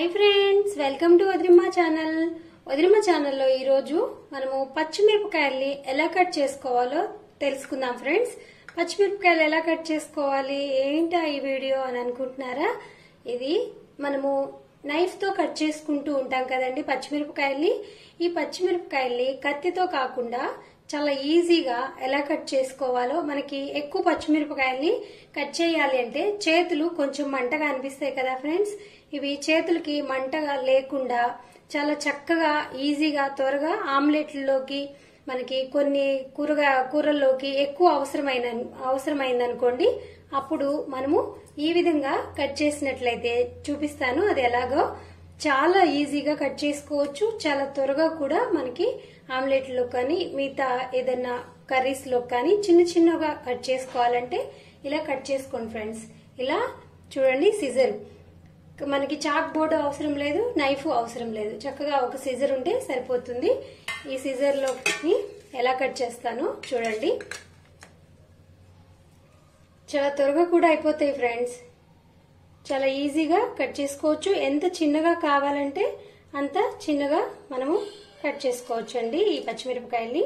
hi friends welcome to Vadirimma channel Vadirimma ఛానల్లో ఈరోజు మనము పచ్చిమిరపకాయల్ని ఎలా కట్ చేసుకోవాలో తెలుసుకుందాం ఫ్రెండ్స్ పచ్చిమిరపకాయలు ఎలా కట్ చేసుకోవాలి ఏంటా ఈ వీడియో అని అనుకుంటున్నారా ఇది మనము నైఫ్ తో కట్ చేసుకుంటూ ఉంటాం కదండి పచ్చిమిరపకాయల్ని ఈ పచ్చిమిరపకాయల్ని కత్తితో కాకుండా చాలా ఈజీగా ఎలా కట్ చేసుకోవాలో మనకి ఎక్కువ పచ్చిమిరపకాయల్ని కట్ చేయాలి అంటే చేతులు కొంచెం మంటగా అనిపిస్తాయి కదా ఫ్రెండ్స్ ఇవి చేతులకి మంటగా లేకుండా చాలా చక్కగా ఈజీగా త్వరగా ఆమ్లెట్లలోకి మనకి కొన్ని కూరగా కూరల్లోకి ఎక్కువ అవసరమైన అవసరమైందనుకోండి అప్పుడు మనము ఈ విధంగా కట్ చేసినట్లయితే చూపిస్తాను అది ఎలాగో చాలా ఈజీగా కట్ చేసుకోవచ్చు చాలా త్వరగా కూడా మనకి ఆమ్లెట్లో కానీ మిగతా ఏదన్నా కర్రీస్లో కానీ చిన్న చిన్నగా కట్ చేసుకోవాలంటే ఇలా కట్ చేసుకోండి ఫ్రెండ్స్ ఇలా చూడండి సిజర్ మనకి చాక్ బోర్డు అవసరం లేదు నైఫ్ అవసరం లేదు చక్కగా ఒక సిజర్ ఉంటే సరిపోతుంది ఈ సిజర్లోకి ఎలా కట్ చేస్తానో చూడండి చాలా త్వరగా కూడా అయిపోతాయి ఫ్రెండ్స్ చాలా ఈజీగా కట్ చేసుకోవచ్చు ఎంత చిన్నగా కావాలంటే అంత చిన్నగా మనము కట్ చేసుకోవచ్చు అండి ఈ పచ్చిమిరపకాయల్ని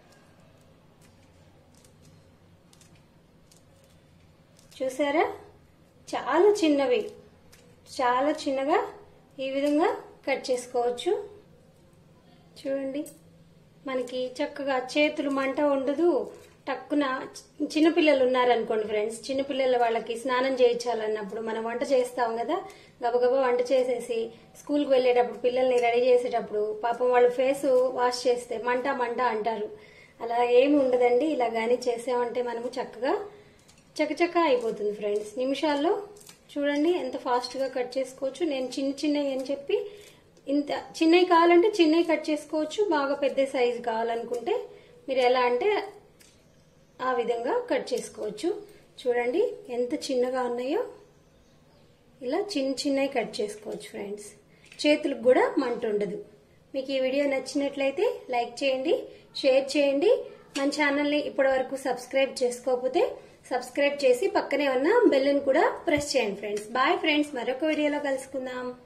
చూసారా చాలా చిన్నవి చాలా చిన్నగా ఈ విధంగా కట్ చేసుకోవచ్చు చూడండి మనకి చక్కగా చేతులు మంట ఉండదు టక్కున చిన్నపిల్లలు ఉన్నారనుకోండి ఫ్రెండ్స్ చిన్నపిల్లల వాళ్ళకి స్నానం చేయించాలన్నప్పుడు మనం వంట చేస్తాం కదా గబగబా వంట చేసేసి స్కూల్కి వెళ్ళేటప్పుడు పిల్లల్ని రెడీ చేసేటప్పుడు పాపం వాళ్ళ ఫేస్ వాష్ చేస్తే మంట మంట అంటారు అలా ఏమి ఉండదండి ఇలా కానీ చేసామంటే మనము చక్కగా చకచక అయిపోతుంది ఫ్రెండ్స్ నిమిషాల్లో చూడండి ఎంత ఫాస్ట్గా కట్ చేసుకోవచ్చు నేను చిన్న చిన్నవి అని చెప్పి ఇంత చిన్నవి కావాలంటే చిన్నవి కట్ చేసుకోవచ్చు బాగా పెద్ద సైజు కావాలనుకుంటే మీరు ఎలా అంటే ఆ విధంగా కట్ చేసుకోవచ్చు చూడండి ఎంత చిన్నగా ఉన్నాయో ఇలా చిన్న చిన్నవి కట్ చేసుకోవచ్చు ఫ్రెండ్స్ చేతులకు కూడా మంట ఉండదు మీకు ఈ వీడియో నచ్చినట్లయితే లైక్ చేయండి షేర్ చేయండి మన ఛానల్ని ఇప్పటి వరకు సబ్స్క్రైబ్ చేసుకోకపోతే సబ్స్క్రైబ్ చేసి పక్కనే ఉన్న బెల్ని కూడా ప్రెస్ చేయండి ఫ్రెండ్స్ బాయ్ ఫ్రెండ్స్ మరొక వీడియోలో కలుసుకుందాం